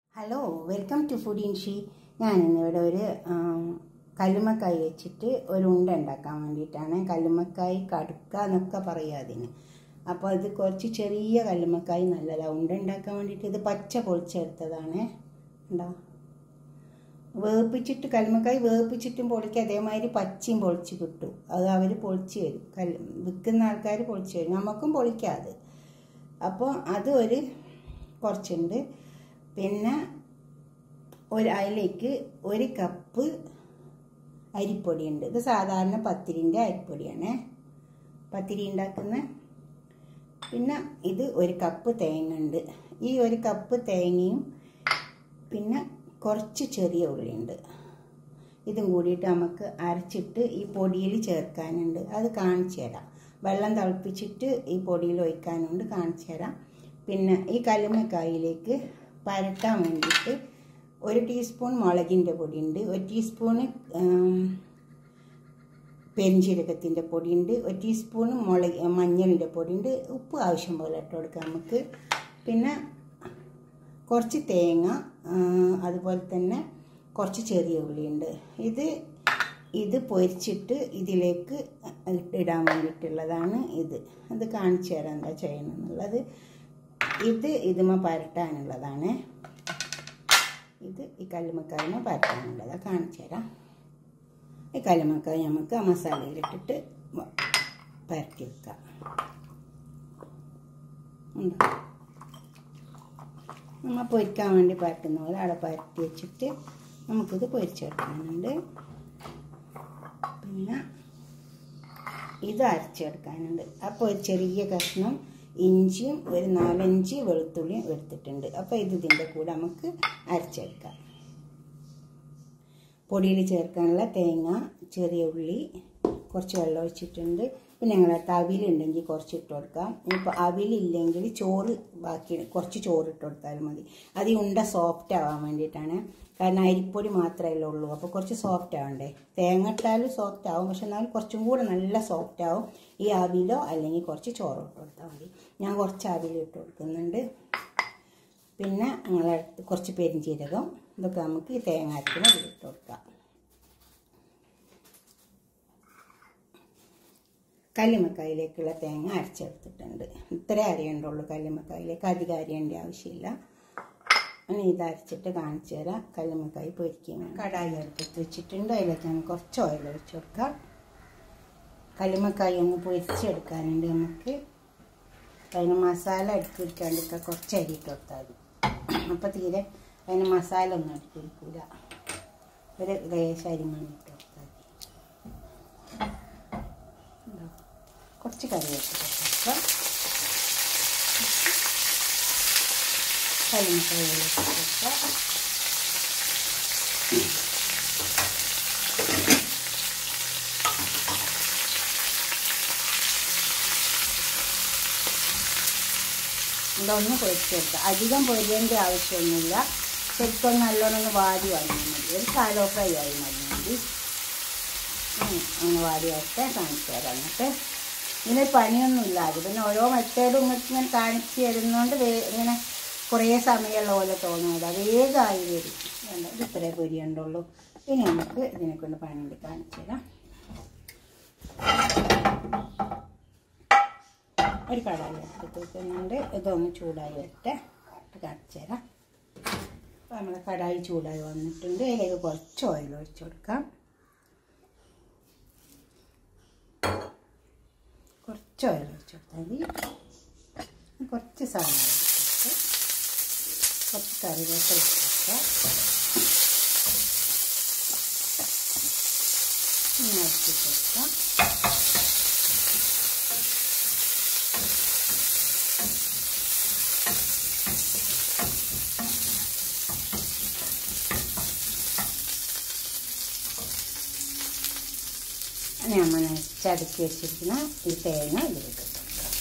Hello welcome to food ഇൻഷി ഞാനിന്നിവിടെ ഒരു ആം, കല്ലുമ്മക്കായ് വെച്ചിട്ട് ഒരു ഉണ്ട ഉണ്ടാക്കാൻ വേണ്ടിയിട്ടാണ് കല്ലുമ്മക്കായ് കടുക്ക എന്നൊക്കെ പറയുക അതിന് അപ്പോൾ ഇത് കുറച്ച് ചെറിയ കല്ലുമ്മക്കായ് നല്ലതാണ് ഉണ്ട ഉണ്ടാക്കാൻ വേണ്ടിയിട്ട് ഇത് പച്ച പൊളിച്ചെടുത്തതാണ് ഉണ്ടോ വേപ്പിച്ചിട്ട് കല്ലുമ്മക്കായ് വേപ്പിച്ചിട്ടും പൊളിക്കുക അതേമാതിരി പച്ചയും പൊളിച്ച് കിട്ടും അത് അവർ പൊളിച്ച് തരും കല്ല് വിൽക്കുന്ന ആൾക്കാർ പൊളിച്ച് തരും നമുക്കും പൊളിക്കാം അത് അപ്പോൾ അത് ഒരു കുറച്ചുണ്ട് പിന്നെ ഒരു അതിലേക്ക് ഒരു കപ്പ് അരിപ്പൊടിയുണ്ട് ഇത് സാധാരണ പത്തിരിൻ്റെ അരിപ്പൊടിയാണ് പത്തിരി ഉണ്ടാക്കുന്ന പിന്നെ ഇത് ഒരു കപ്പ് തേങ്ങ ഉണ്ട് ഈ ഒരു കപ്പ് തേങ്ങയും പിന്നെ കുറച്ച് ചെറിയ ഉള്ളിയുണ്ട് ഇതും കൂടിയിട്ട് നമുക്ക് അരച്ചിട്ട് ഈ പൊടിയിൽ ചേർക്കാനുണ്ട് അത് കാണിച്ചു തരാം വെള്ളം തിളപ്പിച്ചിട്ട് ഈ പൊടിയിൽ ഒഴിക്കാനുണ്ട് കാണിച്ചു തരാം പിന്നെ ഈ കല്ലുമ്മക്കായിലേക്ക് പരട്ടാൻ വേണ്ടിയിട്ട് ഒരു ടീസ്പൂൺ മുളകിൻ്റെ പൊടിയുണ്ട് ഒരു ടീസ്പൂണ് പെരിഞ്ചീരകത്തിൻ്റെ പൊടിയുണ്ട് ഒരു ടീസ്പൂൺ മുളക് മഞ്ഞളിൻ്റെ പൊടിയുണ്ട് ഉപ്പ് ആവശ്യം പോലെ ഇട്ട് കൊടുക്കാം നമുക്ക് പിന്നെ കുറച്ച് തേങ്ങ ആ, അതുപോലെ തന്നെ കുറച്ച് ചെറിയ ഉള്ളിയുണ്ട് ഇത് ഇത് പൊരിച്ചിട്ട് ഇതിലേക്ക് ഇടാൻ വേണ്ടിയിട്ടുള്ളതാണ് ഇത് അത് കാണിച്ചു തരാം എന്താ ചെയ്യണം എന്നുള്ളത് ഇത് ഇതിമ പരട്ടാനുള്ളതാണ് ഇത് ഈ കല്ലുമക്കായ്മ പരട്ടാനുള്ളതാണ് കാണിച്ചു തരാം ഈ കല്ലുമക്കായ് നമുക്ക് ആ മസാലയിലിട്ടിട്ട് വ- പരട്ടി വെക്കാം ഉണ്ടോ നമ്മൾ പൊരിക്കാൻ വേണ്ടി പരട്ടുന്ന പോലെ അവിടെ പരട്ടി വെച്ചിട്ട് നമുക്കിത് പൊരിച്ചെടുക്കാനുണ്ട് പിന്നെ ഇത് അരച്ചെടുക്കാനുണ്ട് അപ്പോൾ ഒരു ചെറിയ കഷ്ണം ഇഞ്ചിയും ഒരു നാലഞ്ച് വെളുത്തുള്ളിയും എടുത്തിട്ടുണ്ട് അപ്പോൾ ഇത് ഇതിൻ്റെ കൂടെ നമുക്ക് അരച്ചെടുക്കാം പൊടിയിൽ ചേർക്കാനുള്ള തേങ്ങ ചെറിയ ഉള്ളി കുറച്ച് വെള്ളം ഒഴിച്ചിട്ടുണ്ട് പിന്നെ ഞങ്ങൾ അവിലുണ്ടെങ്കിൽ കുറച്ച് ഇട്ട് കൊടുക്കാം ഇപ്പോൾ അവിലില്ലെങ്കിൽ ചോറ് ബാക്കി കുറച്ച് ചോറ് ഇട്ട് കൊടുത്താലും മതി അത് ഈ ഉണ്ട സോഫ്റ്റ് ആവാൻ വേണ്ടിയിട്ടാണ് കാരണം അരിപ്പൊടി മാത്രമല്ലേ ഉള്ളൂ അപ്പോൾ കുറച്ച് സോഫ്റ്റ് ആവണ്ടേ തേങ്ങ ഇട്ടാലും സോഫ്റ്റ് ആവും പക്ഷെ എന്നാലും കുറച്ചും കൂടെ നല്ല സോഫ്റ്റ് ആവും ഈ അവിലോ അല്ലെങ്കിൽ കുറച്ച് ചോറ് ഇട്ട് കൊടുത്താൽ മതി ഞാൻ കുറച്ച് അവിൽ ഇട്ട് കൊടുക്കുന്നുണ്ട് പിന്നെ ഞങ്ങളടുത്ത് കുറച്ച് പെരിഞ്ചീരകം ഇതൊക്കെ നമുക്ക് ഈ തേങ്ങ അരക്കുന്ന ഇട്ട് കൊടുക്കാം കല്ലുമക്കായിലേക്കുള്ള തേങ്ങ അരച്ചെടുത്തിട്ടുണ്ട് ഇത്ര അരിയുണ്ടുള്ളൂ കല്ലുമക്കായിലേക്ക് അധികം അരിയേണ്ട ആവശ്യമില്ല ഇനി ഇത് അരച്ചിട്ട് കാണിച്ചു തരാം കല്ലുമക്കായി പൊരിക്കാൻ കടായി അടുപ്പത്ത് വെച്ചിട്ടുണ്ട് അതിലേക്ക് നമുക്ക് കുറച്ച് ഓയിൽ ഒഴിച്ച് കൊടുക്കാം കല്ലുമക്കായി ഒന്ന് പൊരിച്ചെടുക്കാനുണ്ട് നമുക്ക് അതിന് മസാല അടുക്കി പിടിക്കാണ്ടൊക്കെ കുറച്ച് അരി ഇട്ട് കൊടുത്താൽ മതി അപ്പോൾ തീരെ അതിന് മസാല ഒന്നും അടുക്കി പിടിക്കൂല ഒരു ലേശ അരിമണി ഇട്ട് കൊടുത്താൽ മതി ഉണ്ടോ? കുറച്ച് കറിവേപ്പില കൊടുക്കാം കരിമക്കായിലേക്ക് കൊടുക്കാം ഇതൊന്ന് പൊരിച്ചെടുക്കുക അധികം പൊരിയേണ്ട ആവശ്യമൊന്നുമില്ല ശരിക്കും നല്ലോണം ഒന്ന് വാടി വന്നാൽ മതി ഒരു കാലോ ഫ്രൈ ആയി മതി മതി ഉം, അങ്ങനെ വാടി വരട്ടെ കാണിച്ചു തരാം എന്നിട്ട് ഇങ്ങനെ പണിയൊന്നുമില്ല അത് പിന്നെ ഓരോ മെത്തേഡും ഇങ്ങോട്ട് ഇങ്ങനെ കാണിച്ച് തരുന്നതുകൊണ്ട് വേ- ഇങ്ങനെ കുറേ സമയമുള്ള പോലെ തോന്നുന്നത് വേഗമായി വരും വേണ്ട ഇത് ഇത്രേ പൊരിയുണ്ടുള്ളൂ ഇനി നമുക്ക് ഇതിനെ കൊണ്ട് പണി കാണിച്ചു തരാം ഒരു കടായി എടുത്തിട്ട് വെക്കുന്നുണ്ട് ഇതൊന്ന് ചൂടായി വരട്ടെ ഇത് കാണിച്ചു തരാം അപ്പോൾ നമ്മളെ കടായി ചൂടായി വന്നിട്ടുണ്ട് അതിലേക്ക് കുറച്ച് ഓയിൽ ഒഴിച്ച് കൊടുക്കാം കുറച്ച് ഓയിൽ ഒഴിച്ച് കൊടുത്താൽ മതി കുറച്ച് സാധനം ഒഴിച്ച് കുറച്ച് കറിവേപ്പില ഇട്ട് കൊടുക്കാം ഇങ്ങനെ ഇറക്കി കൊടുക്കാം നമ്മൾ ചതക്കി വെച്ചിരിക്കുന്ന ഈ തേങ്ങ ഇതിലേക്ക് ഇട്ട് കൊടുക്കാം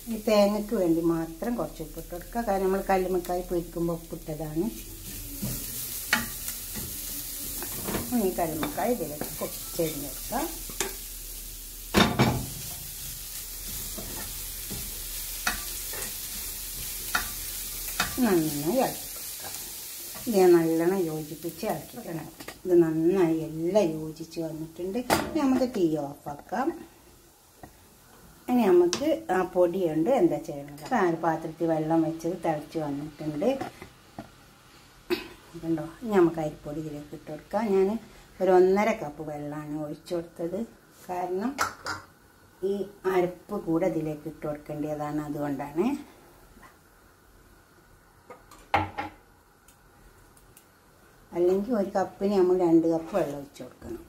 ഈ തേങ്ങയ്ക്ക് വേണ്ടി മാത്രം കുറച്ച് ഉപ്പിട്ട് കൊടുക്കുക കാരണം നമ്മൾ കല്ലുമ്മക്കായി പൊരിക്കുമ്പോൾ ഉപ്പിട്ടതാണ് ഈ കല്ലുമ്മക്കായി ഇതിലേക്ക് ചേർന്ന് കൊടുക്കുക നന്നായി ഇളക്കി കൊടുക്കുക ഇത് ഞാൻ നല്ലോണം യോജിപ്പിച്ച് ഇളക്കിക്കണം ഇത് നന്നായി എല്ലാം യോജിച്ച് വന്നിട്ടുണ്ട് ഇനി നമുക്ക് തീ ഓഫാക്കാം ഇനി നമുക്ക് ആ പൊടിയുണ്ട് എന്താ ചെയ്യണത് ആ ഒരു പാത്രത്തിൽ വെള്ളം വെച്ചത് തിളച്ച് വന്നിട്ടുണ്ട് കണ്ടോ ഇനി നമുക്ക് അരിപ്പൊടി ഇതിലേക്ക് ഇട്ട് കൊടുക്കാം ഞാൻ ഒരു ഒന്നര കപ്പ് വെള്ളമാണ് ഒഴിച്ചു കൊടുത്തത് കാരണം ഈ അരപ്പ് കൂടെ ഇതിലേക്ക് ഇട്ട് കൊടുക്കേണ്ടതാണ് അതുകൊണ്ടാണ് അല്ലെങ്കിൽ ഒരു കപ്പിന് നമ്മൾ രണ്ട് കപ്പ് വെള്ളം ഒഴിച്ചു കൊടുക്കണം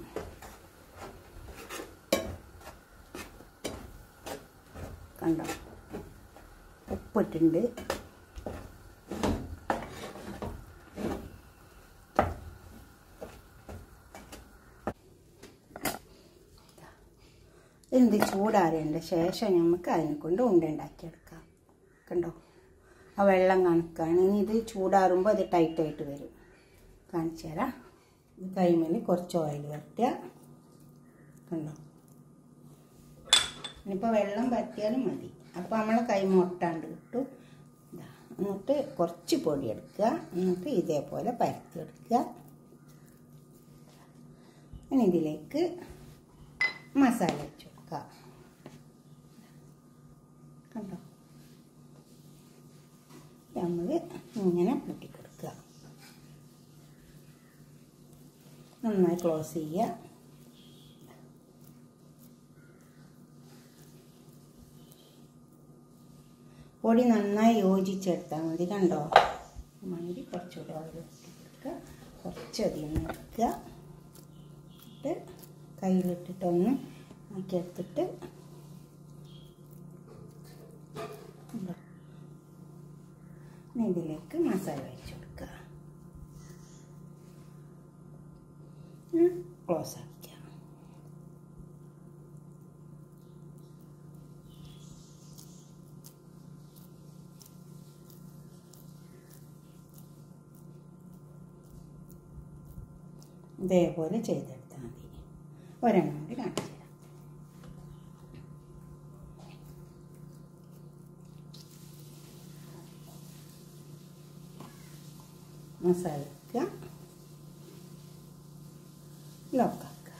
കണ്ടോ ഉപ്പിട്ടുണ്ട് എന്ത് ചൂടാറിയതിൻ്റെ ശേഷം നമുക്ക് അതിനെ കൊണ്ട് ഉണ്ട ഉണ്ടാക്കിയെടുക്കാം കണ്ടോ ആ വെള്ളം കണക്കാണ് ഇനി ഇത് ചൂടാറുമ്പോൾ അത് ടൈറ്റായിട്ട് വരും കാണിച്ചു തരാം കൈമേൽ കുറച്ച് ഓയിൽ വരട്ടുക കണ്ടോ ഇനിയിപ്പോൾ വെള്ളം പറ്റിയാലും മതി അപ്പോൾ നമ്മളെ കൈ മൊട്ടാണ്ട് കിട്ടും ഇതാ എന്നിട്ട് കുറച്ച് പൊടി എടുക്കുക എന്നിട്ട് ഇതേപോലെ പരത്തി എടുക്കുക ഇനി ഇതിലേക്ക് മസാല വെച്ച് കൊടുക്കുക കണ്ടോ നമ്മൾ ഇങ്ങനെ കൂട്ടി കൊടുക്കുക നന്നായി ക്ലോസ് ചെയ്യുക പൊടി നന്നായി യോജിച്ചെടുത്താൽ മതി കണ്ടോ മണ്ടി കുറച്ചുകൂടെ ഓയിൽ കൊടുക്കുക കുറച്ചധികം എടുക്കുക എന്നിട്ട് കയ്യിലിട്ടിട്ടൊന്ന് ആക്കിയെടുത്തിട്ട് കണ്ടോ ഇനി ഇതിലേക്ക് മസാല വെച്ച് കൊടുക്കുക ക്ലോസ് ആക്കുക ഇതേപോലെ ചെയ്തെടുത്താൽ മതി ഒരെണ്ണം കൂടി കാണിച്ചു തരാം മസാല വെക്കുക ലോക്കാക്കുക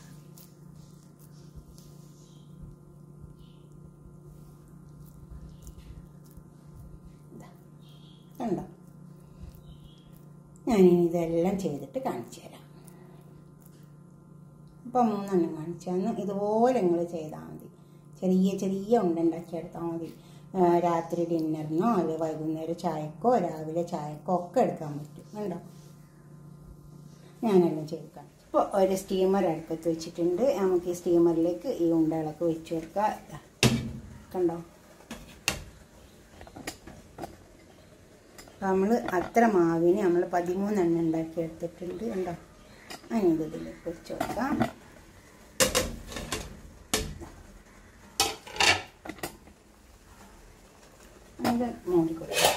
കണ്ടോ ഞാനിനി ഇതെല്ലാം ചെയ്തിട്ട് കാണിച്ചു തരാം ഇപ്പം മൂന്നെണ്ണം കാണിച്ചു തന്നു ഇതുപോലെ നിങ്ങൾ ചെയ്താൽ മതി ചെറിയ ചെറിയ ഉണ്ടുണ്ടാക്കിയെടുത്താൽ മതി രാത്രി ഡിന്നറിനോ അല്ലെങ്കിൽ വൈകുന്നേരം ചായക്കോ രാവിലെ ചായക്കോ ഒക്കെ എടുക്കാൻ പറ്റും കണ്ടോ ഞാനെല്ലാം ചെയ്ത് കാണിച്ചു ഇപ്പോൾ ഒരു സ്റ്റീമർ അടുപ്പത്ത് വെച്ചിട്ടുണ്ട് നമുക്ക് ഈ സ്റ്റീമറിലേക്ക് ഈ ഉണ്ടകളൊക്കെ വെച്ച് കൊടുക്കാം കണ്ടോ നമ്മൾ അത്ര മാവിന് നമ്മൾ പതിമൂന്നെണ്ണം ഉണ്ടാക്കി എടുത്തിട്ടുണ്ട് കണ്ടോ അതിന് ഇതിലേക്ക് വെച്ച് കൊടുക്കാം അത് മൂടി കൊടുക്കാം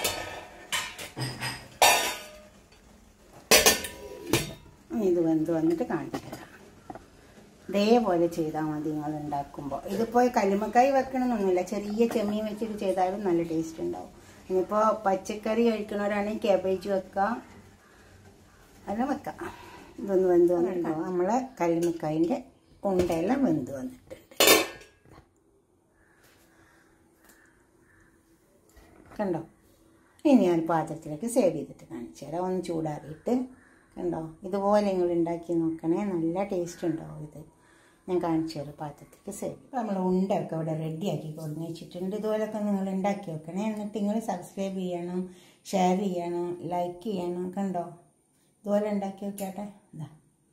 ഇത് വെന്ത് വന്നിട്ട് കാണിച്ചു തരാം ഇതേപോലെ ചെയ്താൽ മതി നിങ്ങൾ ഉണ്ടാക്കുമ്പോൾ ഇതിപ്പോൾ കല്ലുമ്മക്കായി വെക്കണമെന്നൊന്നുമില്ല ചെറിയ ചെമ്മീൻ വെച്ചിട്ട് ചെയ്താലും നല്ല ടേസ്റ്റ് ഉണ്ടാവും ഇനിയിപ്പോൾ പച്ചക്കറി കഴിക്കണവരാണെങ്കിൽ കാബേജ് വെക്കാം അതെല്ലാം വെക്കാം ഇതൊന്ന് വെന്ത് വന്നിട്ടുണ്ടാവും നമ്മളെ കല്ലുമ്മക്കായിൻ്റെ ഉണ്ടയെല്ലാം വെന്ത് വന്നിട്ടുണ്ട് കണ്ടോ ഇനി ഞാൻ പാത്രത്തിലേക്ക് സേവ് ചെയ്തിട്ട് കാണിച്ചു തരാം ഒന്ന് ചൂടാറിയിട്ട് കണ്ടോ ഇതുപോലെ നിങ്ങൾ ഉണ്ടാക്കി നോക്കണേ നല്ല ടേസ്റ്റ് ഉണ്ടാവും ഇത് ഞാൻ കാണിച്ചു തരാം പാത്രത്തിലേക്ക് സേവ് ചെയ്യും നമ്മൾ ഉണ്ടൊക്കെ ഇവിടെ റെഡിയാക്കി കൊടുന്ന് വെച്ചിട്ടുണ്ട് ഇതുപോലൊക്കെ നിങ്ങൾ ഉണ്ടാക്കി വെക്കണേ എന്നിട്ട് നിങ്ങൾ സബ്സ്ക്രൈബ് ചെയ്യണം ഷെയർ ചെയ്യണം ലൈക്ക് ചെയ്യണം കണ്ടോ ഇതുപോലെ ഉണ്ടാക്കി വെക്കാട്ടെ ഇതാ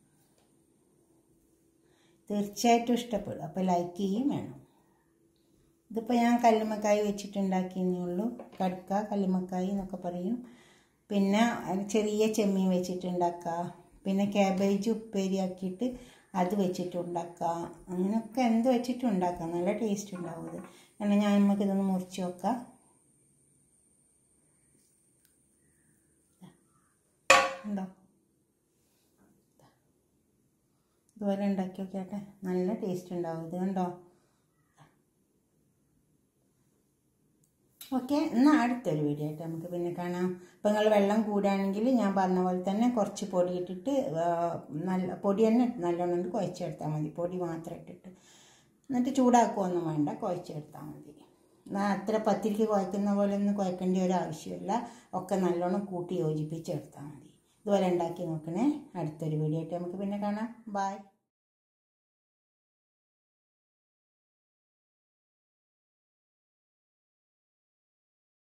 തീർച്ചയായിട്ടും ഇഷ്ടപ്പെടും അപ്പോൾ ലൈക്ക് ചെയ്യും വേണം ഇതിപ്പോൾ ഞാൻ കല്ലുമ്മക്കായി വെച്ചിട്ടുണ്ടാക്കിയെന്നേ ഉള്ളൂ കടുക്ക കല്ലുമ്മക്കായി എന്നൊക്കെ പറയും പിന്നെ ചെറിയ ചെമ്മീൻ വെച്ചിട്ടുണ്ടാക്കുക പിന്നെ ക്യാബേജ് ഉപ്പേരി ആക്കിയിട്ട് അത് വെച്ചിട്ട് ഉണ്ടാക്കാം അങ്ങനെയൊക്കെ എന്ത് വെച്ചിട്ട് ഉണ്ടാക്കാം നല്ല ടേസ്റ്റ് ഉണ്ടാവും ഇത് കാരണം ഞാൻ നമുക്ക് ഇതൊന്ന് മുറിച്ച് വെക്കാം ഉണ്ടോ ഇതുപോലെ ഉണ്ടാക്കി നോക്കിയാട്ടെ നല്ല ടേസ്റ്റ് ഉണ്ടാവും ഇത് കണ്ടോ ഓക്കെ എന്നാൽ അടുത്തൊരു വീഡിയോ ആയിട്ട് നമുക്ക് പിന്നെ കാണാം അപ്പോൾ നിങ്ങൾ വെള്ളം കൂടുകയാണെങ്കിൽ ഞാൻ പറഞ്ഞ പോലെ തന്നെ കുറച്ച് പൊടി ഇട്ടിട്ട് ആ, നല്ല പൊടി തന്നെ നല്ലോണം ഒന്ന് കുഴച്ചെടുത്താൽ മതി പൊടി മാത്രം ഇട്ടിട്ട് എന്നിട്ട് ചൂടാക്കുകയൊന്നും വേണ്ട കുഴച്ചെടുത്താൽ മതി എന്നാൽ അത്ര പത്തിരിക്ക് കുഴക്കുന്ന പോലെ ഒന്നും കുഴക്കേണ്ട ഒരു ആവശ്യമില്ല ഒക്കെ നല്ലോണം കൂട്ടി യോജിപ്പിച്ചെടുത്താൽ മതി ഇതുപോലെ ഉണ്ടാക്കി നോക്കണേ അടുത്തൊരു വീഡിയോ ആയിട്ട് നമുക്ക് പിന്നെ കാണാം ബായ്